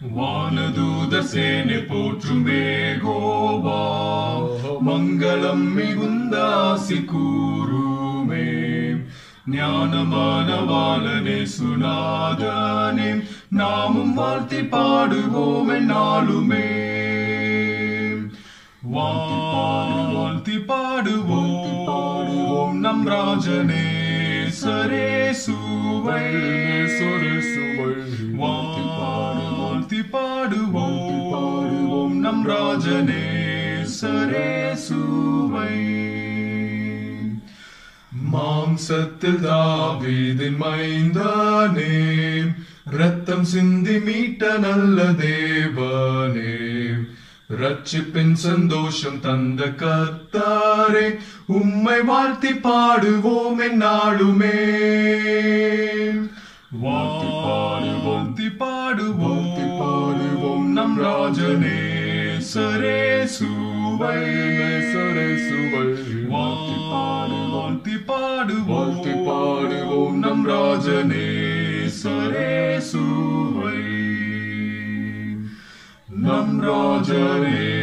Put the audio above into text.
வானதூதர் சேனை போற்றுமே கோவா மங்களம் மிகுந்த ஆசி கூறுமே ஞானமானவாளனே சுனாதனே நாமும் வாழ்த்தி பாடுவோம் என்னாலுமே வாழ்த்தி பாடுவோம் நம் ராஜனே சரே சுவை வாழ்த்தி பாடுவோம் நம் ராஜனே சரே சுவை மாம்சத்தில் தாவீதின் மைந்தானே ரத்தம் சிந்தி மீட்ட நல்ல தேவனே ரட்சிப்பின் சந்தோஷம் தந்த கர்த்தாரே உம்மை வாழ்த்தி பாடுவோம் என்னாலுமே வாழ்த்தி பாடுவோம் தி பாடுவோம் தி பாடுவோம் நம் ராஜனே சரே சுவை சரே சுவை வாழ்த்தி பாடுவோம் தி பாடுவோம் தி பாடுவோம் நம் ராஜனே சரே சுவை நம் ராஜனே